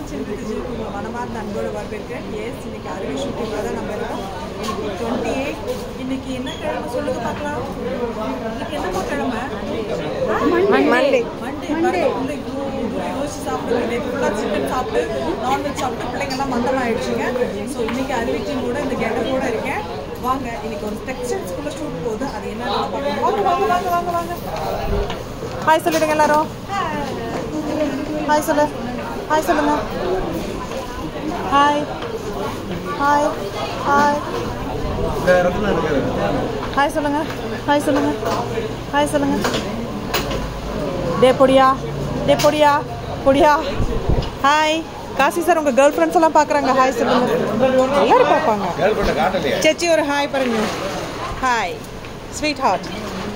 சில்லுக்கு ஜில்லுக்கு உங்கள் மனமார்ந்த அன்போடு வரவேற்கிறேன் எஸ் இன்னைக்கு அருவி ஷூட்டிங்கில் தான் நம்ம இருக்கோம் இன்னைக்கு டுவெண்ட்டி எயிட் இன்னைக்கு என்ன கிழமை சொல்லுங்க பார்க்கலாம் இன்னைக்கு என்னப்பா கிழமை மண்டே மண்டே மண்டே வந்து இவ்வளோ தூரம் யோசிச்சு சாப்பிடுங்க நேற்று ஃபுல்லாக சிக்கன் சாப்பிட்டு நான்வெஜ் சாப்பிட்டு பிள்ளைங்கெல்லாம் மந்தமாயிடுச்சுங்க ஸோ இன்னைக்கு அறிவிக்கும் கூட இந்த கெட்டப்போட இருக்கேன் வாங்க இன்னைக்கு ஒரு டெக்ஸ்டைல்ஸ்குள்ள ஷூட் போகுது அது என்னன்னு பார்க்கலாம் வாங்க வாங்க வாங்க வாங்க வாங்க ஹாய் சொல்லிடுங்க எல்லாரும் ஹாய் சொல்லு ஹாய் சொல்லுங்க ஹாய் ஹாய் ஹாய் ஹாய் சொல்லுங்க ஹாய் சொல்லுங்க ஹாய் சொல்லுங்க டே பொடியா டே பொடியா பொடியா ஹாய் காசி சார் உங்க கேர்ள் ஃப்ரெண்ட்ஸ் எல்லாம் பார்க்குறாங்க ஹாய் சொல்லுங்க எல்லாரும் பார்ப்பாங்க சேச்சி ஒரு ஹாய் பாருங்க ஹாய் ஸ்வீட் ஹார்ட்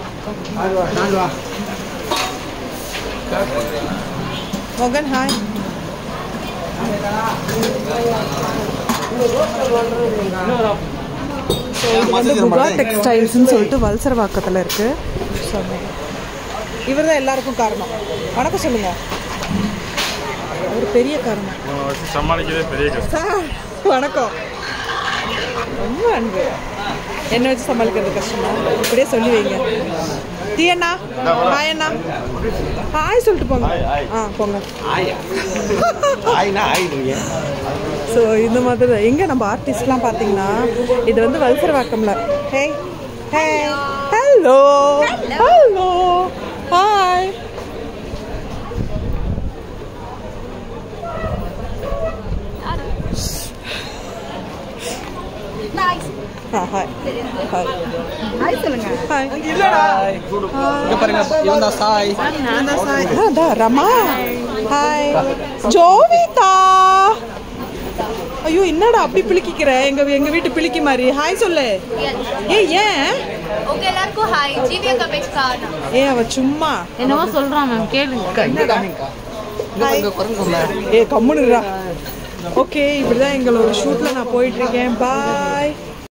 மோகன் ஹாய் ஸோ இது வந்து புகா டெக்ஸ்டைல்ஸ்னு சொல்லிட்டு வல்சரவாக்கத்தில் இருக்கு சொன்னேன் இவர் தான் எல்லாருக்கும் காரணம் வணக்கம் சொல்லுங்க ஒரு பெரிய காரணம் இவனை வச்சு சமாளிக்கிறதே பெரிய கஷ்டம் சார் வணக்கம் ரொம்ப அன்பு என்ன வச்சு சமாளிக்கிறது கஷ்டமா இப்படியே சொல்லி வைங்க டீ அண்ணா ஹாய் அண்ணா ஹாய் சொல்லிட்டு போங்க ஆ போங்க ஆயினா ஆயிடுவீங்க ஸோ இந்த மாதிரி தான் எங்கே நம்ம ஆர்டிஸ்ட்லாம் பார்த்தீங்கன்னா இது வந்து வல்சரவாக்கம்ல hey hey hello hello hi hi hi hi சொல்லுங்க ஹாய் இங்க பாருங்க இவன் தான் சாய் அதான் ரமா ஹாய் ஜோவிதா ஐயோ என்னடா அப்படி பிளிக்கிக்கிற எங்க எங்க வீட்டு பிளிக்கி மாதிரி ஹாய் சொல்லு ஏ ஏன் ஓகே எல்லாருக்கும் ஹாய் ஜிவியா கபேஜ் கார்னா ஏ அவ சும்மா என்னவோ சொல்றான் மேம் கேளுங்க இங்க காமிங்கக்கா இங்க பாருங்க குரங்குல ஏ கம்முனுடா ஓகே இப்படிதான் எங்களோட ஷூட்ல நான் போயிட்டு இருக்கேன் பாய்